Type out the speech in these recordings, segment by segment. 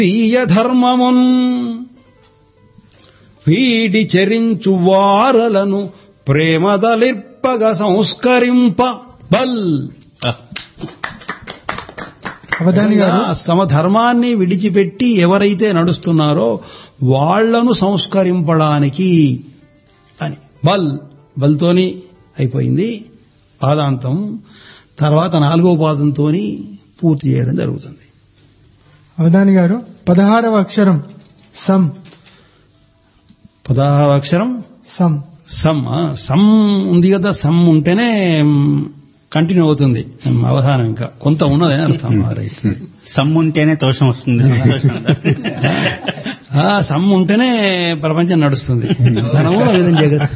స్వీయ ధర్మమున్ వీడి చెరించు వారలను ప్రేమదలిర్పగ సంస్కరింప బల్ అవధాని గారు తమ ధర్మాన్ని విడిచిపెట్టి ఎవరైతే నడుస్తున్నారో వాళ్లను సంస్కరింపడానికి అని బల్ బల్తోని అయిపోయింది పాదాంతం తర్వాత నాలుగో పాదంతోని పూర్తి చేయడం జరుగుతుంది అవధాని గారు పదహారవ అక్షరం సం పదహారు అక్షరం సం సమ్ ఆ, సమ్ ఉంది కదా సమ్ ఉంటేనే కంటిన్యూ అవుతుంది అవధానం ఇంకా కొంత ఉన్నదని అర్థం రైట్ సమ్ ఉంటేనే తోషం వస్తుంది సంతోషం ఆ సమ్ ఉంటేనే ప్రపంచం నడుస్తుంది ధనము లేదని జగత్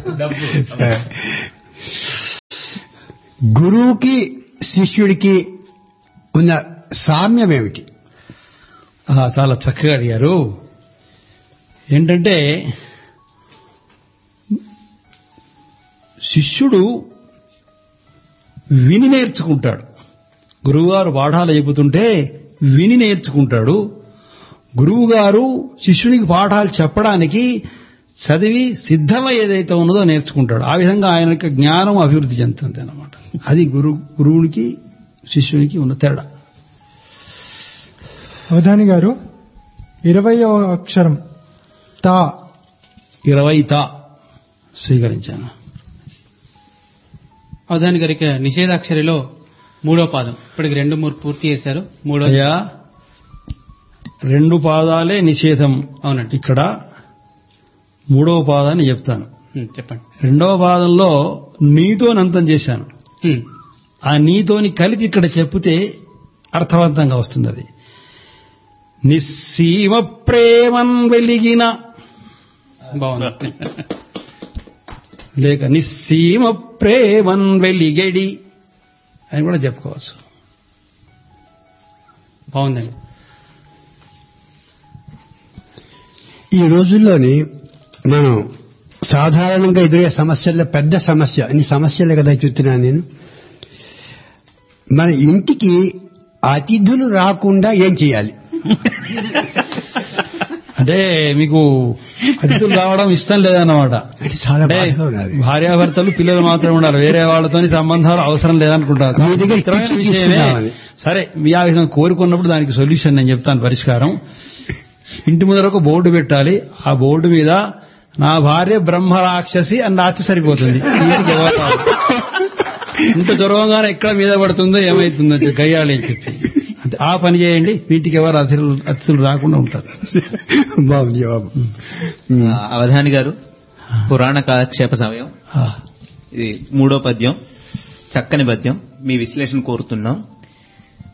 గురువుకి శిష్యుడికి ఉన్న సామ్యం ఏమిటి ఆ, చాలా చక్కగా అడిగారు ఏంటంటే శిష్యుడు విని నేర్చుకుంటాడు గురువుగారు పాఠాలు చెబుతుంటే విని నేర్చుకుంటాడు గురువుగారు శిష్యునికి పాఠాలు చెప్పడానికి చదివి సిద్ధమై ఏదైతే ఉన్నదో నేర్చుకుంటాడు ఆ విధంగా ఆయన యొక్క జ్ఞానం అభివృద్ధి చెందుతుంది అన్నమాట అది గురు గురువునికి శిష్యునికి ఉన్న తేడా అవధాని గారు ఇరవయవ అక్షరం తా ఇరవై తా స్వీకరించాను అవధాని గారికి నిషేధాక్షరిలో మూడో పాదం ఇప్పటికి రెండు మూడు పూర్తి చేశారు మూడో అయ్యా రెండు పాదాలే నిషేధం అవునండి ఇక్కడ మూడవ పాదాన్ని చెప్తాను ఉమ్, చెప్పండి రెండవ పాదంలో నీతోని అంతం చేశాను ఉమ్, ఆ నీతోని కలిపి ఇక్కడ చెప్తే అర్థవంతంగా వస్తుంది అది నిస్సీమ ప్రేమన్ వెలిగిన బాగుంది లేక నిస్సీమ ప్రేమన్ వెలిగెడి అని కూడా చెప్పుకోవచ్చు బాగుందండి ఈ రోజుల్లోని మనం సాధారణంగా ఎదురయ్యే సమస్యల్లో పెద్ద సమస్య ఇన్ని సమస్యలే కదా చూస్తున్నాను నేను మన ఇంటికి అతిథులు రాకుండా ఏం చేయాలి అంటే మీకు అతిథులు రావడం ఇష్టం లేదన్నమాట అంటే చాలా అంటే బాధగా ఉన్నది భార్యాభర్తలు పిల్లలు మాత్రం ఉండాలి వేరే వాళ్ళతోని సంబంధాలు అవసరం లేదనుకుంటారు మీ దగ్గర చిత్రమైన tips విషయమే తీసుకుందామని. సరే మీ ఆ విధంగా కోరుకున్నప్పుడు దానికి సొల్యూషన్ నేను చెప్తాను పరిష్కారం ఇంటి ముందర ఒక బోర్డు పెట్టాలి ఆ బోర్డు మీద నా భార్య బ్రహ్మ రాక్షసి అని రాసి సరిపోతుంది ఇంటికి ఎవరు రారు. ఇంత జ్వరంగానే ఎక్కడ మీద పడుతుందో ఏమైతుందో చెప్పి గయ్యాలి అని చెప్పి అంతే ఆ పని చేయండి వీటికి ఎవరు అతిథులు అతిథులు రాకుండా ఉంటారు బాగుంది జవాబు ఆ, అవధాని గారు పురాణ కాలక్షేప సమయం ఆ. ఇది మూడో పద్యం చక్కని పద్యం మీ విశ్లేషణ కోరుతున్నాం